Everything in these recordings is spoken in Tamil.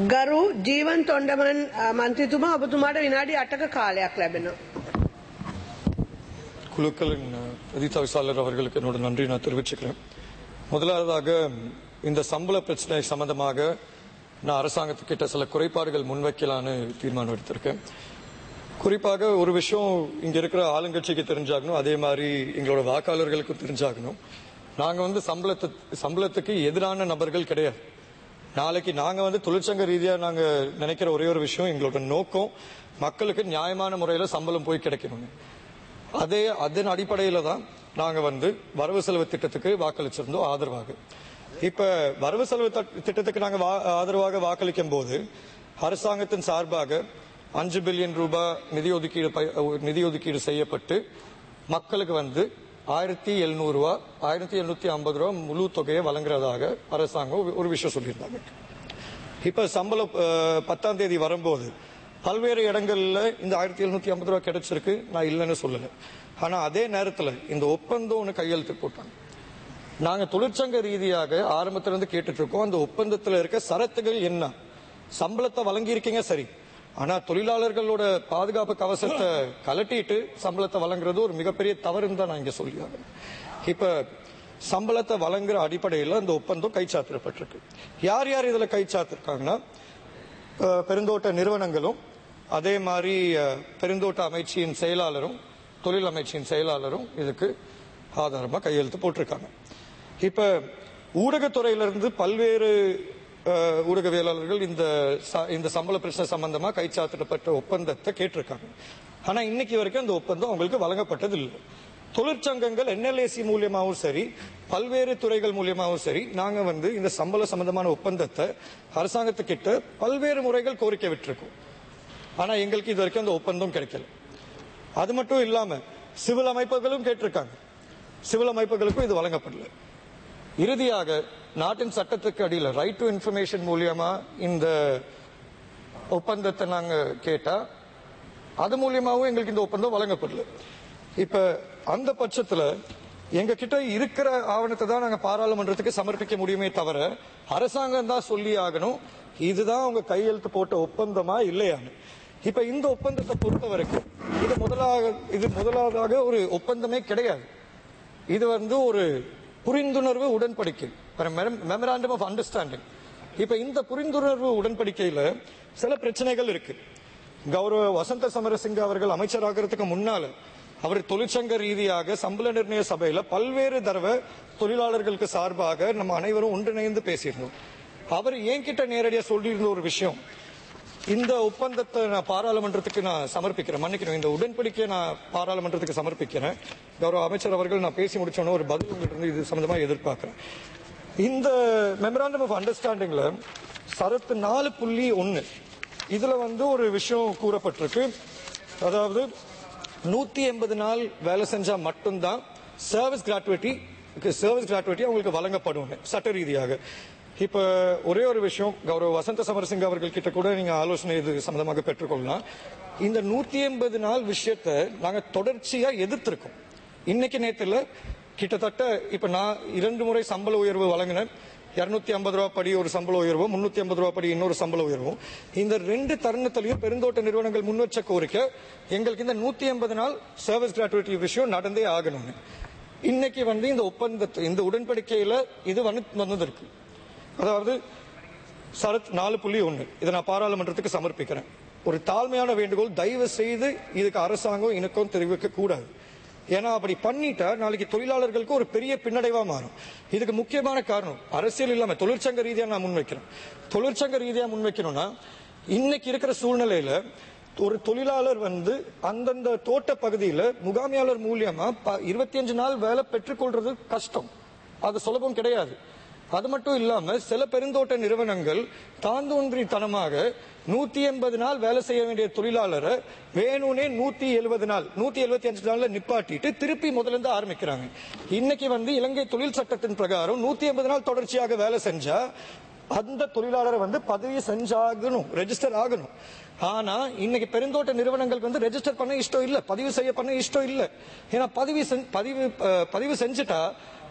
ගරු ජීවන් තොන්ඩමන් අ, මන්ත්‍රීතුමා ඔබතුමාට විනාඩි 8ක කාලයක් ලැබෙනවා. குழுக்களின் அஹ், பிரதி தவிசாளர் அவர்களுக்கு என்னோட நன்றி நான் தெரிவிச்சுக்கிறேன் முதலாவதாக இந்த சம்பள பிரச்சனை சம்பந்தமாக நான் அரசாங்கத்துக்கிட்ட சில குறைபாடுகள் முன்வைக்கலான்னு தீர்மானம் எடுத்திருக்கேன் குறிப்பாக ஒரு விஷயம் இங்க இருக்கிற ஆளுங்கட்சிக்கு தெரிஞ்சாகணும் அதே மாதிரி எங்களோட வாக்காளர்களுக்கும் தெரிஞ்சாகணும் நாங்க வந்து சம்பளத்து சம்பளத்துக்கு எதிரான நபர்கள் கிடையாது நாளைக்கு நாங்க வந்து தொழிற்சங்க ரீதியா நாங்க நினைக்கிற ஒரே ஒரு விஷயம் எங்களோட நோக்கம் மக்களுக்கு நியாயமான முறையில சம்பளம் போய் கிடைக்கணும் அதே அதன் அடிப்படையில தான் நாங்க வந்து வரவு செலவு திட்டத்துக்கு வாக்களிச்சிருந்தோம் ஆதரவாக இப்ப வரவு செலவு தட்- திட்டத்துக்கு நாங்க வா- ஆதரவாக வாக்களிக்கும் போது அரசாங்கத்தின் சார்பாக அஞ்சு பில்லியன் ரூபாய் நிதி ஒதுக்கீடு ப- நிதி ஒதுக்கீடு செய்யப்பட்டு மக்களுக்கு வந்து ஆயிரத்தி எழுநூறு ரூபா ஆயிரத்தி எழுநூத்தி ஐம்பது ரூபா முழு தொகையை வழங்குறதாக அரசாங்கம் ஒரு- ஒரு விஷயம் சொல்லியிருந்தாங்க இப்ப சம்பளம் அஹ், பத்தாம் தேதி வரும்போது பல்வேறு இடங்கள்ல இந்த ஆயிரத்தி எழுநூத்தி ஐம்பது ரூபா கிடைச்சிருக்கு நான் இல்லைன்னு சொல்லல ஆனா அதே நேரத்துல இந்த ஒப்பந்தம் ஒன்று கையெழுத்து போட்டாங்க நாங்க தொழிற்சங்க ரீதியாக ஆரம்பத்துல இருந்து கேட்டுட்டு இருக்கோம் அந்த ஒப்பந்தத்துல இருக்க சரத்துகள் என்ன சம்பளத்தை வழங்கியிருக்கீங்க சரி ஆனா தொழிலாளர்களோட பாதுகாப்பு கவசத்தை கலட்டிட்டு சம்பளத்தை வழங்குறது ஒரு மிகப்பெரிய தவறுன்னு தான் நான் இங்க சொல்லி ஆகணும். இப்ப சம்பளத்தை வழங்குற அடிப்படையில் அந்த ஒப்பந்தம் கைச்சாத்திடப்பட்டிருக்கு யார் யார் இதுல கைச்சாத்திருக்காங்கன்னா அஹ், பெருந்தோட்ட நிறுவனங்களும் அதே மாதிரி அஹ், பெருந்தோட்ட அமைச்சின் செயலாளரும் தொழில் அமைச்சின் செயலாளரும் இதுக்கு ஆதாரமா கையெழுத்து போட்டிருக்காங்க இப்ப ஊடகத்துறையிலிருந்து பல்வேறு அஹ், ஊடகவியலாளர்கள் இந்த ச- இந்த சம்பள பிரச்சனை சம்பந்தமா கைச்சாத்திடப்பட்ட ஒப்பந்தத்தை கேட்டிருக்காங்க ஆனா இன்னைக்கு வரைக்கும் அந்த ஒப்பந்தம் அவங்களுக்கு வழங்கப்பட்டது இல்லை தொழிற்சங்கங்கள் என்எல்ஏசி மூலியமாவும் சரி பல்வேறு துறைகள் மூலியமாவும் சரி நாங்க வந்து இந்த சம்பள சம்பந்தமான ஒப்பந்தத்தை அரசாங்கத்துக்கிட்ட பல்வேறு முறைகள் கோரிக்கை விட்டிருக்கோம் ஆனா எங்களுக்கு இது வரைக்கும் அந்த ஒப்பந்தம் கிடைக்கல அது மட்டும் இல்லாம சிவில் அமைப்புகளும் கேட்டிருக்காங்க சிவில் அமைப்புகளுக்கும் இது வழங்கப்படல இறுதியாக நாட்டின் சட்டத்துக்கு அடியில் ரைட் டு இன்ஃபர்மேஷன் மூலியமா இந்த ஒப்பந்தத்தை நாங்க கேட்டா அது மூலியமாவும் எங்களுக்கு இந்த ஒப்பந்தம் வழங்கப்படல இப்ப அந்த பட்சத்துல எங்க கிட்ட இருக்கிற ஆவணத்தை தான் நாங்க பாராளுமன்றத்துக்கு சமர்ப்பிக்க முடியுமே தவிர அரசாங்கம் தான் சொல்லி ஆகணும் இதுதான் அவங்க கையெழுத்து போட்ட ஒப்பந்தமா இல்லையான்னு இப்ப இந்த ஒப்பந்தத்தை பொறுத்த வரைக்கும் இது முதலாக இது முதலாவதாக ஒரு ஒப்பந்தமே கிடையாது இது வந்து ஒரு புரிந்துணர்வு உடன்படிக்கை மெமராண்டம் ஆஃப் அண்டர்ஸ்டாண்டிங் இப்ப இந்த புரிந்துணர்வு உடன்படிக்கையில சில பிரச்சனைகள் இருக்கு கௌரவ வசந்த சமரசிங்க அவர்கள் அமைச்சராகிறதுக்கு முன்னால அவர் தொழிற்சங்க ரீதியாக சம்பள நிர்ணய சபையில பல்வேறு தடவை தொழிலாளர்களுக்கு சார்பாக நம்ம அனைவரும் ஒன்றிணைந்து பேசியிருந்தோம் அவர் என்கிட்ட நேரடியா சொல்லியிருந்த ஒரு விஷயம் இந்த ஒப்பந்தத்தை நான் பாராளுமன்றத்துக்கு நான் சமர்ப்பிக்கிறேன் மன்னிக்கணும் இந்த உடன்படிக்கையை நான் பாராளுமன்றத்துக்கு சமர்ப்பிக்கிறேன் கௌரவ அமைச்சர் அவர்கள் நான் பேசி முடிச்சோன்னு ஒரு பதில் உங்கள்ட்ட இருந்து இது சம்பந்தமா எதிர்பார்க்கிறேன் இந்த மெமராண்டம் ஆஃப் அண்டர்ஸ்டாண்டிங்ல சரத்து நாலு புள்ளி ஒன்னு இதுல வந்து ஒரு விஷயம் கூறப்பட்டிருக்கு அதாவது நூத்தி எண்பது நாள் வேலை செஞ்சா மட்டும்தான் சர்வீஸ் கிராட்டுவிட்டி சர்வீஸ் கிராட்டுவிட்டி அவங்களுக்கு வழங்கப்படும் சட்ட ரீதியாக இப்ப ஒரே ஒரு விஷயம் கௌரவ வசந்த சமரசிங்க அவர்கள் கிட்ட கூட நீங்க ஆலோசனை இது சம்பந்தமாக பெற்றுக்கொள்ளலாம் இந்த நூத்தி எண்பது நாள் விஷயத்தை நாங்க தொடர்ச்சியா எதிர்த்திருக்கோம் இன்னைக்கு நேத்துல கிட்டத்தட்ட இப்ப நான் இரண்டு முறை சம்பள உயர்வு வழங்கினேன் இருநூத்தி ஐம்பது ரூபா படி ஒரு சம்பள உயர்வும் முன்னூத்தி ஐம்பது ரூபா படி இன்னொரு சம்பள உயர்வும் இந்த ரெண்டு தருணத்திலையும் பெருந்தோட்ட நிறுவனங்கள் முன்வச்ச கோரிக்கை எங்களுக்கு இந்த நூத்தி எண்பது நாள் சர்வீஸ் கிராட்டுவிட்டி விஷயம் நடந்தே ஆகணும்னு இன்னைக்கு வந்து இந்த ஒப்பந்தத்தை இந்த உடன்படிக்கையில இது வந்து வந்திருக்கு அதாவது சரத் நாலு புள்ளி ஒன்று இதை நான் பாராளுமன்றத்துக்கு சமர்ப்பிக்கிறேன் ஒரு தாழ்மையான வேண்டுகோள் தயவு செய்து இதுக்கு அரசாங்கம் இணக்கம் தெரிவிக்க கூடாது ஏன்னா அப்படி பண்ணிட்டா நாளைக்கு தொழிலாளர்களுக்கு ஒரு பெரிய பின்னடைவா மாறும் இதுக்கு முக்கியமான காரணம் அரசியல் இல்லாம தொழிற்சங்க ரீதியா நான் முன்வைக்கிறேன் தொழிற்சங்க ரீதியா முன்வைக்கணும்னா இன்னைக்கு இருக்கிற சூழ்நிலையில ஒரு தொழிலாளர் வந்து அந்தந்த தோட்ட பகுதியில முகாமியாளர் மூலியமா இருபத்தி அஞ்சு நாள் வேலை பெற்றுக்கொள்றது கஷ்டம் அது சுலபம் கிடையாது அது மட்டும் இல்லாம சில பெருந்தோட்ட நிறுவனங்கள் தாந்தோன்றித்தனமாக நூத்தி எண்பது நாள் வேலை செய்ய வேண்டிய தொழிலாளரை வேணும்னே நூத்தி எழுபது நாள் நூத்தி எழுபத்தி அஞ்சு நாள்ல நிப்பாட்டிட்டு திருப்பி முதல்ல இருந்து ஆரம்பிக்கிறாங்க இன்னைக்கு வந்து இலங்கை தொழில் சட்டத்தின் பிரகாரம் நூத்தி எண்பது நாள் தொடர்ச்சியாக வேலை செஞ்சா அந்த தொழிலாளரை வந்து பதவி செஞ்சாகணும் ரெஜிஸ்டர் ஆகணும் ஆனா இன்னைக்கு பெருந்தோட்ட நிறுவனங்களுக்கு வந்து ரெஜிஸ்டர் பண்ண இஷ்டம் இல்ல பதிவு செய்ய பண்ண இஷ்டம் இல்ல ஏன்னா பதிவு செஞ்- பதிவு அஹ், பதிவு செஞ்சுட்டா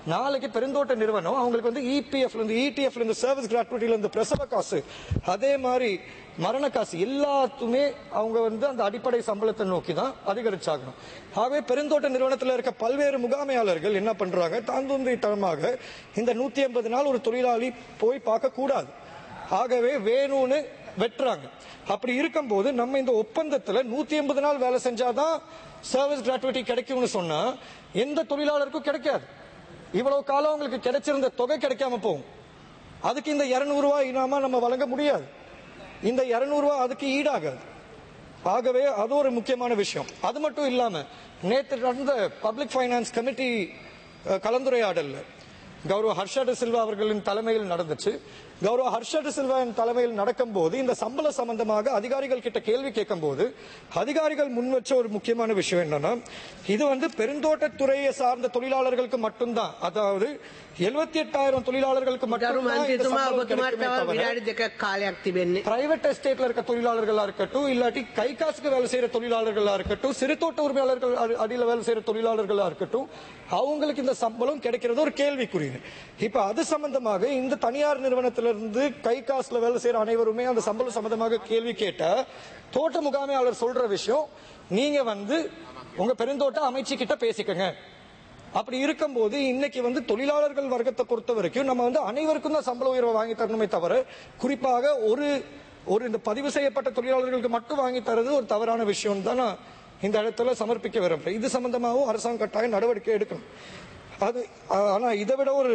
நாளைக்கு பெருந்தோட்ட நிறுவனம் அவங்களுக்கு வந்து இபிஎஃப்ல இருந்து இடிஎஃப்ல இருந்து சர்வீஸ் கிராட்டுவிட்டில இருந்து பிரசவ காசு அதே மாதிரி மரண காசு எல்லாத்துமே அவங்க வந்து அந்த அடிப்படை சம்பளத்தை நோக்கி தான் அதிகரிச்சாகணும் ஆகவே பெருந்தோட்ட நிறுவனத்தில் இருக்க பல்வேறு முகாமையாளர்கள் என்ன பண்றாங்க தாந்துந்தித்தனமாக இந்த நூத்தி எண்பது நாள் ஒரு தொழிலாளி போய் பார்க்க கூடாது ஆகவே வேணும்னு வெட்டுறாங்க அப்படி இருக்கும்போது நம்ம இந்த ஒப்பந்தத்துல நூத்தி எண்பது நாள் வேலை செஞ்சாதான் சர்வீஸ் கிராட்டுவிட்டி கிடைக்கும்னு சொன்னா எந்த தொழிலாளருக்கும் கிடைக்காது இவ்வளவு காலம் உங்களுக்கு கிடைச்சிருந்த தொகை கிடைக்காம போகும் அதுக்கு இந்த 200 ரூபாய் இனாமா நம்ம வழங்க முடியாது இந்த 200 ரூபாய் அதுக்கு ஈடாகாது ஆகவே அது ஒரு முக்கியமான விஷயம் அது மட்டும் இல்லாம நேற்று நடந்த பப்ளிக் ஃபைனான்ஸ் கமிட்டி அஹ், கலந்துரையாடல்ல கௌரவ ஹர்ஷ சில்வா அவர்களின் தலைமையில் நடந்துச்சு கௌரவ ஹர்ஷ சில்வாவின் தலைமையில் நடக்கும்போது இந்த சம்பள சம்பந்தமாக அதிகாரிகள் கிட்ட கேள்வி கேட்கும்போது அதிகாரிகள் முன் வச்ச ஒரு முக்கியமான விஷயம் என்னன்னா இது வந்து பெருந்தோட்டத்துறையை சார்ந்த தொழிலாளர்களுக்கு மட்டும்தான் அதாவது எழுபத்தி எட்டாயிரம் தொழிலாளர்களுக்கு ගරු மட்டும்தான் இந்த මන්ත්‍රීතුමා சம்பளம் ඔබතුමාට கிடைக்குமே තව தவிர විනාඩි දෙකක් කාලයක් තිබෙන්නේ. பிரைவேட் எஸ்டேட்ல இருக்க தொழிலாளர்களா இருக்கட்டும் இல்லாட்டி கை காசுக்கு வேலை செய்யற தொழிலாளர்களா இருக்கட்டும் சிறுதோட்ட உரிமையாளர்கள் அடி- அடியில வேலை செய்யற தொழிலாளர்களா இருக்கட்டும் அவங்களுக்கு இந்த சம்பளம் கிடைக்கிறது ஒரு கேள்விக்குறி இப்ப அது சம்பந்தமாக இந்த தனியார் நிறுவனத்திலிருந்து கை காசுல வேலை செய்யற அனைவருமே அந்த சம்பளம் சம்பந்தமாக கேள்வி கேட்டா தோட்ட முகாமையாளர் சொல்ற விஷயம் நீங்க வந்து உங்க பெருந்தோட்ட அமைச்சு கிட்ட பேசிக்கங்க அப்படி இருக்கும்போது இன்னைக்கு வந்து தொழிலாளர்கள் வர்க்கத்தை பொறுத்த வரைக்கும் நம்ம வந்து அனைவருக்கும் தான் சம்பள உயர்வை வாங்கி தரணுமே தவிர குறிப்பாக ஒரு ஒரு இந்த பதிவு செய்யப்பட்ட தொழிலாளர்களுக்கு மட்டும் வாங்கி தரது ஒரு தவறான விஷயம் தான் நான் இந்த இடத்துல சமர்ப்பிக்க விரும்புறேன் இது சம்பந்தமாகவும் அரசாங்கம் கட்டாயம் நடவடிக்கை எடுக்கணும் அது ஆ- ஆனா இதை விட ஒரு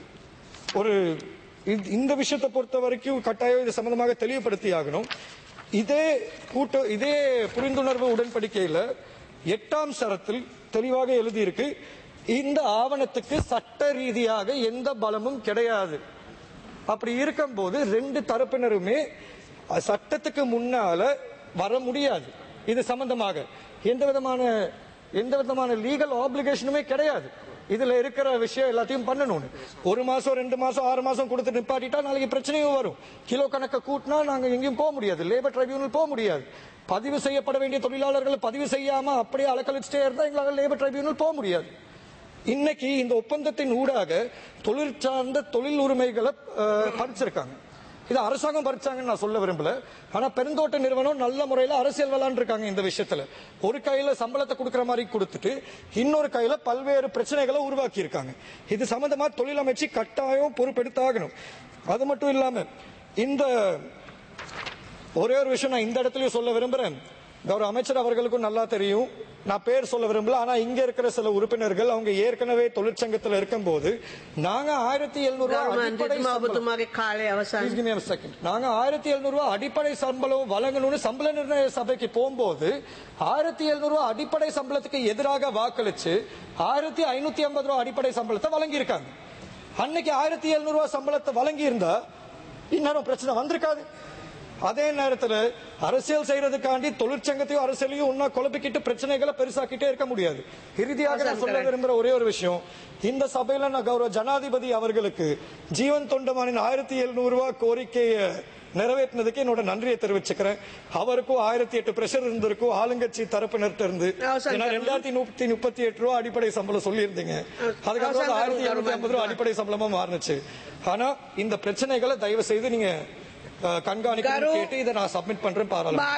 ஒரு இந்த- இந்த விஷயத்தை பொறுத்த வரைக்கும் கட்டாயம் இது சம்பந்தமாக தெளிவுபடுத்தி ஆகணும் இதே கூட்ட இதே புரிந்துணர்வு உடன்படிக்கையில எட்டாம் சரத்தில் தெளிவாக எழுதியிருக்கு இந்த ஆவணத்துக்கு சட்ட ரீதியாக எந்த பலமும் கிடையாது அப்படி இருக்கும்போது ரெண்டு தரப்பினருமே அஹ், சட்டத்துக்கு முன்னால வர முடியாது இது சம்பந்தமாக எந்த விதமான எந்த விதமான லீகல் ஆப்ளிகேஷனுமே கிடையாது இதுல இருக்கிற விஷயம் எல்லாத்தையும் பண்ணணும் ஒரு மாசம் ரெண்டு மாசம் ஆறு மாசம் கொடுத்து நிப்பாட்டிட்டா நாளைக்கு பிரச்சனையும் வரும் கிலோ கணக்க கூட்டினா நாங்க எங்கேயும் போக முடியாது லேபர் ட்ரைபியூனல் போக முடியாது பதிவு செய்யப்பட வேண்டிய தொழிலாளர்கள் பதிவு செய்யாம அப்படியே அலக்கழிச்சிட்டே இருந்தா எங்களால லேபர் ட்ரைபியூனல் போக முடியாது இன்னைக்கு இந்த ஒப்பந்தத்தின் ஊடாக தொழில் சார்ந்த தொழில் உரிமைகளை அஹ், பறிச்சிருக்காங்க இது அரசாங்கம் பறிச்சாங்கன்னு நான் சொல்ல விரும்பல ஆனா பெருந்தோட்ட நிறுவனம் நல்ல முறையில அரசியல் விளாண்டுருக்காங்க இந்த விஷயத்துல ஒரு கையில சம்பளத்தை கொடுக்கிற மாதிரி கொடுத்துட்டு இன்னொரு கையில பல்வேறு பிரச்சனைகளை உருவாக்கி இருக்காங்க இது சம்பந்தமா தொழில் அமைச்சு கட்டாயம் பொறுப்பெடுத்தாகணும் அது மட்டும் இல்லாம இந்த ஒரே ஒரு விஷயம் நான் இந்த இடத்துலயும் சொல்ல விரும்புறேன் கௌரவ அமைச்சர் அவர்களுக்கும் நல்லா தெரியும் நான் பேர் சொல்ல விரும்பல ஆனா இங்க இருக்கிற சில உறுப்பினர்கள் அவங்க ஏற்கனவே தொழிற்சங்கத்துல இருக்கும்போது நாங்க ஆயிரத்தி எழுநூறு ගරු அடிப்படை මන්ත්‍රීතුමා சம்பளம் ඔබතුමාගේ කාලය අවසන්. Please give me a second. நாங்க ஆயிரத்தி எழுநூறு ரூபாய் அடிப்படை சம்பளம் வழங்கணும்னு சம்பள நிர்ணய சபைக்கு போகும்போது ஆயிரத்தி எழுநூறு ரூபாய் அடிப்படை சம்பளத்துக்கு எதிராக வாக்களிச்சு ஆயிரத்தி ஐநூத்தி ஐம்பது ரூபாய் அடிப்படை சம்பளத்தை வழங்கியிருக்காங்க அன்னைக்கு ஆயிரத்தி எழுநூறு ரூபாய் சம்பளத்தை வழங்கி இருந்தா இந்நேரம் பிரச்சனை வந்திருக்காது அதே நேரத்துல அரசியல் செய்யறதுக்காண்டி தொழிற்சங்கத்தையும் அரசியலையும் ஒன்னா குழப்பிக்கிட்டு பிரச்சனைகளை பெருசாக்கிட்டே இருக்க முடியாது இறுதியாக நான் சொல்ல விரும்புற ஒரே ஒரு விஷயம் இந்த சபையில நான் கௌரவ ஜனாதிபதி அவர்களுக்கு ஜீவன் தொண்டமானின் ஆயிரத்தி எழுநூறு ரூபாய் கோரிக்கையை நிறைவேற்றினதுக்கு என்னோட நன்றியை தெரிவிச்சுக்கிறேன் அவருக்கும் ஆயிரத்தி எட்டு பிரஷர் இருந்திருக்கும் ஆளுங்கட்சி தரப்பினர்கிட்ட இருந்து அவசரம் ஏன்னா ரெண்டாயிரத்தி நூத்தி முப்பத்தி எட்டு ரூபா அடிப்படை சம்பளம் சொல்லியிருந்தீங்க அதுக்கப்புறம் அவசரம் ஆயிரத்தி எழுநூத்தி ஐம்பது ரூபா அடிப்படை சம்பளமா மாறுனுச்சு ஆனா இந்த பிரச்சனைகளை தயவு செய்து நீங்க அஹ், கண்காணிக்கணும்னு கரு- கேட்டு இதை நான் சப்மிட் பண்றேன் பாராளுமன்ற